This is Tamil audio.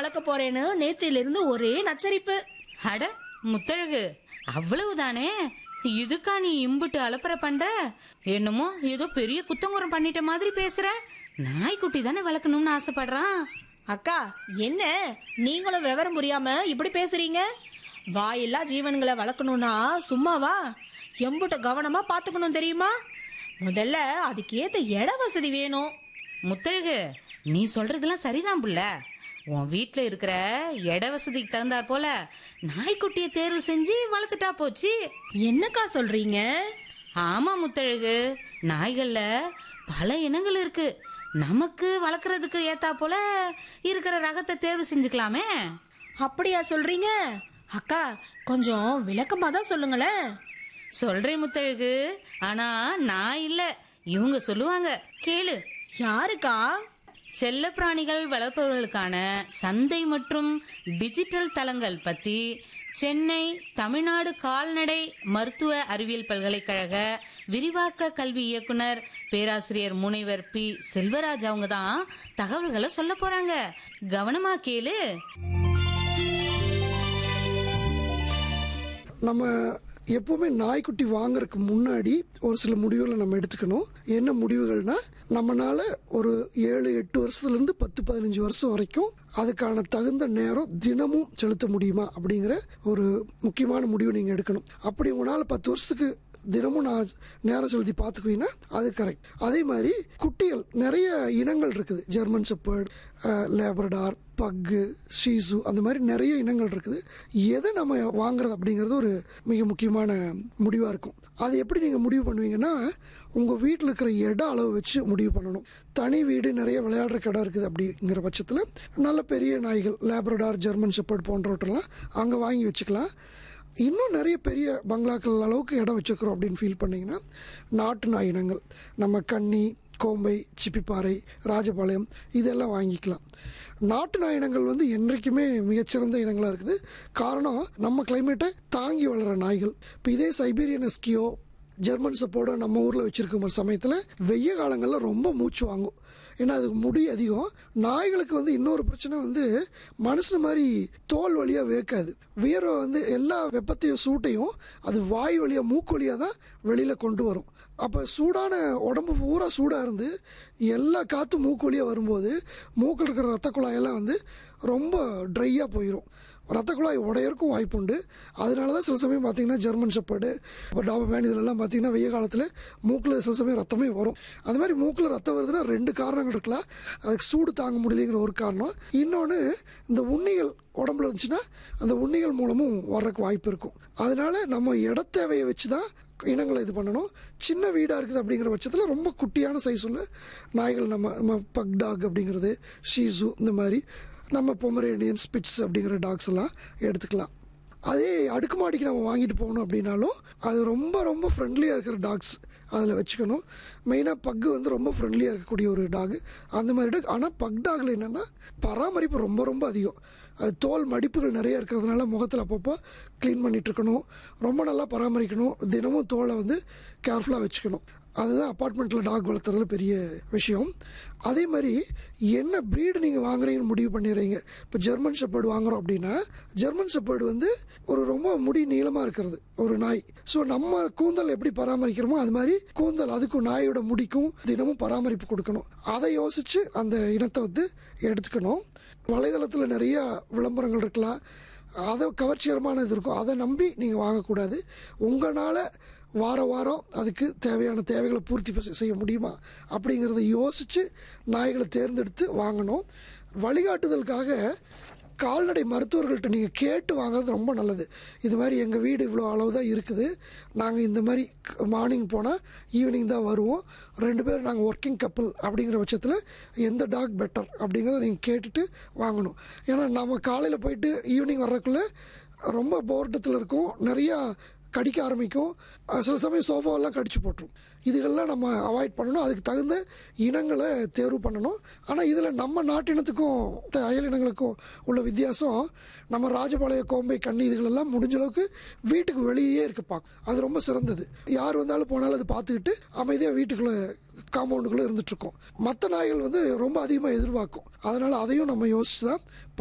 வளர்க்க போறேன்னு நேத்தில இருந்து ஒரே நச்சரிப்பு அட முத்தழகு அவ்வளவுதானே இதுக்கா நீ இம்புட்டு அலப்பற பண்ற என்னமோ ஏதோ பெரிய குத்தங்குறம் பண்ணிட்ட மாதிரி பேசுற நாய்க்குட்டி தானே வளர்க்கணும்னு ஆசைப்படுறான் அக்கா என்ன நீங்களும் விவரம் புரியாம இப்படி பேசுறீங்க வாயில்லா ஜீவன்களை வளர்க்கணும்னா சும்மாவா எம்புட்ட கவனமா பாத்துக்கணும் தெரியுமா முதல்ல அதுக்கு ஏத்த இட வசதி வேணும் முத்தழகு நீ சொல்றதெல்லாம் சரிதான் புள்ள உன் வீட்ல இருக்கிற இட வசதிக்கு தகுந்தாற் போல நாய்க்குட்டியை தேர்வு செஞ்சு வளர்த்துட்டா போச்சு என்னக்கா சொல்றீங்க ஆமா முத்தழகு நாய்கள்ல பல இனங்கள் இருக்கு நமக்கு வளர்க்கறதுக்கு ஏத்தா போல இருக்கிற ரகத்தை தேர்வு செஞ்சுக்கலாமே அப்படியா சொல்றீங்க அக்கா கொஞ்சம் விளக்கமா தான் சொல்லுங்களேன் சொல்றேன் முத்தழகு ஆனா நான் இல்ல இவங்க சொல்லுவாங்க கேளு யாருக்கா செல்ல பிராணிகள் வளர்ப்பவர்களுக்கான சந்தை மற்றும் டிஜிட்டல் தளங்கள் பத்தி சென்னை தமிழ்நாடு கால்நடை மருத்துவ அறிவியல் பல்கலைக்கழக விரிவாக்க கல்வி இயக்குனர் பேராசிரியர் முனைவர் பி செல்வராஜ் அவங்க தான் தகவல்களை சொல்ல போறாங்க கவனமா கேளு நம்ம எப்பவுமே நாய்க்குட்டி வாங்குறதுக்கு முன்னாடி ஒரு சில முடிவுகளை நம்ம எடுத்துக்கணும் என்ன முடிவுகள்னா நம்மனால ஒரு ஏழு எட்டு வருஷத்துல இருந்து பத்து பதினஞ்சு வருஷம் வரைக்கும் அதுக்கான தகுந்த நேரம் தினமும் செலுத்த முடியுமா அப்படிங்கிற ஒரு முக்கியமான முடிவு நீங்க எடுக்கணும் அப்படி உங்களால பத்து வருஷத்துக்கு தினமும் நான் நேரம் செலுத்தி பார்த்துக்குவீங்கன்னா அது கரெக்ட் அதே மாதிரி குட்டிகள் நிறைய இனங்கள் இருக்குது ஜெர்மன் செப்பர்ட் லேபரடார் பக்கு ஷீசு அந்த மாதிரி நிறைய இனங்கள் இருக்குது எதை நம்ம வாங்குறது அப்படிங்கிறது ஒரு மிக முக்கியமான முடிவாக இருக்கும் அது எப்படி நீங்கள் முடிவு பண்ணுவீங்கன்னா உங்கள் வீட்டில் இருக்கிற இட அளவு வச்சு முடிவு பண்ணணும் தனி வீடு நிறைய விளையாடுற இடம் இருக்குது அப்படிங்கிற பட்சத்தில் நல்ல பெரிய நாய்கள் லேபரடார் ஜெர்மன் செப்பர்ட் போன்றவற்றெல்லாம் அங்கே வாங்கி வச்சுக்கலாம் இன்னும் நிறைய பெரிய பங்களாக்கள் அளவுக்கு இடம் வச்சிருக்கிறோம் அப்படின்னு ஃபீல் பண்ணீங்கன்னா நாட்டு நாய் இனங்கள் நம்ம கன்னி கோம்பை சிப்பிப்பாறை ராஜபாளையம் இதெல்லாம் வாங்கிக்கலாம் நாட்டு நாய் இனங்கள் வந்து என்றைக்குமே மிகச்சிறந்த இனங்களாக இருக்குது காரணம் நம்ம கிளைமேட்டை தாங்கி வளர நாய்கள் இப்போ இதே சைபீரியன் எஸ்கியோ ஜெர்மன் சப்போர்ட நம்ம ஊரில் வச்சிருக்க சமயத்தில் வெய்ய காலங்களில் ரொம்ப மூச்சு வாங்கும் ஏன்னா அதுக்கு முடி அதிகம் நாய்களுக்கு வந்து இன்னொரு பிரச்சனை வந்து மனுஷன மாதிரி தோல் வழியாக வேக்காது வியர்வை வந்து எல்லா வெப்பத்தையும் சூட்டையும் அது வாய் வழியாக மூக்கு வழியாக தான் வெளியில் கொண்டு வரும் அப்போ சூடான உடம்பு பூரா சூடாக இருந்து எல்லா காற்றும் மூக்கு வழியாக வரும்போது மூக்கில் இருக்கிற ரத்த குழாயெல்லாம் வந்து ரொம்ப ட்ரையாக போயிடும் ரத்த குழாய் உடையறக்கும் வாய்ப்புண்டு அதனால தான் சில சமயம் பார்த்தீங்கன்னா ஜெர்மன் ஷெப்பர்டு இப்போ டாபமேன் இதெல்லாம் பார்த்தீங்கன்னா வெய்ய காலத்தில் மூக்கில் சில சமயம் ரத்தமே வரும் அந்த மாதிரி மூக்கில் ரத்தம் வருதுன்னா ரெண்டு காரணங்கள் இருக்கலாம் அதுக்கு சூடு தாங்க முடியலைங்கிற ஒரு காரணம் இன்னொன்று இந்த உண்ணிகள் உடம்புல இருந்துச்சுன்னா அந்த உண்ணிகள் மூலமும் வர்றதுக்கு வாய்ப்பு இருக்கும் அதனால நம்ம இட தேவையை வச்சு தான் இனங்களை இது பண்ணணும் சின்ன வீடாக இருக்குது அப்படிங்கிற பட்சத்தில் ரொம்ப குட்டியான சைஸ் உள்ள நாய்கள் நம்ம நம்ம பக் டாக் அப்படிங்கிறது ஷீசு இந்த மாதிரி நம்ம பொமரேனியன் ஸ்பிட்ஸ் அப்படிங்கிற டாக்ஸ் எல்லாம் எடுத்துக்கலாம் அதே அடுக்குமாடிக்கு நம்ம வாங்கிட்டு போகணும் அப்படின்னாலும் அது ரொம்ப ரொம்ப ஃப்ரெண்ட்லியாக இருக்கிற டாக்ஸ் அதில் வச்சுக்கணும் மெயினாக பக்கு வந்து ரொம்ப ஃப்ரெண்ட்லியாக இருக்கக்கூடிய ஒரு டாக் அந்த மாதிரி டாக் ஆனால் பக் டாகில் என்னென்னா பராமரிப்பு ரொம்ப ரொம்ப அதிகம் அது தோல் மடிப்புகள் நிறைய இருக்கிறதுனால முகத்தில் அப்பப்போ க்ளீன் பண்ணிட்டு இருக்கணும் ரொம்ப நல்லா பராமரிக்கணும் தினமும் தோலை வந்து கேர்ஃபுல்லாக வச்சுக்கணும் அதுதான் அப்பார்ட்மெண்ட்டில் டாக் வளர்த்துறதுல பெரிய விஷயம் அதே மாதிரி என்ன ப்ரீடு நீங்கள் வாங்குறீங்கன்னு முடிவு பண்ணிடுறீங்க இப்போ ஜெர்மன் ஷெப்பர்டு வாங்குறோம் அப்படின்னா ஜெர்மன் ஷெப்பர்டு வந்து ஒரு ரொம்ப முடி நீளமாக இருக்கிறது ஒரு நாய் ஸோ நம்ம கூந்தல் எப்படி பராமரிக்கிறோமோ அது மாதிரி கூந்தல் அதுக்கும் நாயோட முடிக்கும் தினமும் பராமரிப்பு கொடுக்கணும் அதை யோசித்து அந்த இனத்தை வந்து எடுத்துக்கணும் வலைதளத்தில் நிறைய விளம்பரங்கள் இருக்கலாம் அதை கவர்ச்சிகரமானது இருக்கும் அதை நம்பி நீங்கள் வாங்கக்கூடாது உங்களால் வார வாரம் அதுக்கு தேவையான தேவைகளை பூர்த்தி ப- செய்ய முடியுமா அப்படிங்கிறத யோசித்து நாய்களை தேர்ந்தெடுத்து வாங்கணும் வழிகாட்டுதலுக்காக கால்நடை மருத்துவர்கள்ட்ட நீங்கள் கேட்டு வாங்குறது ரொம்ப நல்லது இது மாதிரி எங்கள் வீடு இவ்வளோ அளவு தான் இருக்குது நாங்கள் இந்த மாதிரி மார்னிங் போனால் ஈவினிங் தான் வருவோம் ரெண்டு பேரும் நாங்கள் ஒர்க்கிங் கப்பல் அப்படிங்கிற பட்சத்தில் எந்த டாக் பெட்டர் அப்படிங்கிறத நீங்கள் கேட்டுட்டு வாங்கணும் ஏன்னா நம்ம காலையில் போயிட்டு ஈவினிங் வர்றதுக்குள்ளே ரொம்ப போர்ட்டத்தில் இருக்கும் நிறையா கடிக்க ஆரம்பிக்கும் அஹ் சில சமயம் சோஃபாவெல்லாம் கடிச்சு போட்டுரும் இதுகள்லாம் நம்ம அவாய்ட் பண்ணணும் அதுக்கு தகுந்த இனங்களை தேர்வு பண்ணணும் ஆனால் இதில் நம்ம நாட்டினத்துக்கும் த- அயல் இனங்களுக்கும் உள்ள வித்தியாசம் நம்ம ராஜபாளைய கோம்பை கண்ணி இதுகளெல்லாம் முடிஞ்ச அளவுக்கு வீட்டுக்கு வெளியே இருக்க பார்க்கும் அது ரொம்ப சிறந்தது யார் வந்தாலும் போனாலும் அது பார்த்துக்கிட்டு அமைதியாக வீட்டுக்குள்ளே காம்பவுண்டுக்குள்ளே இருந்துட்டு இருக்கோம் மற்ற நாய்கள் வந்து ரொம்ப அதிகமாக எதிர்பார்க்கும் அதனால் அதையும் நம்ம யோசிச்சு தான்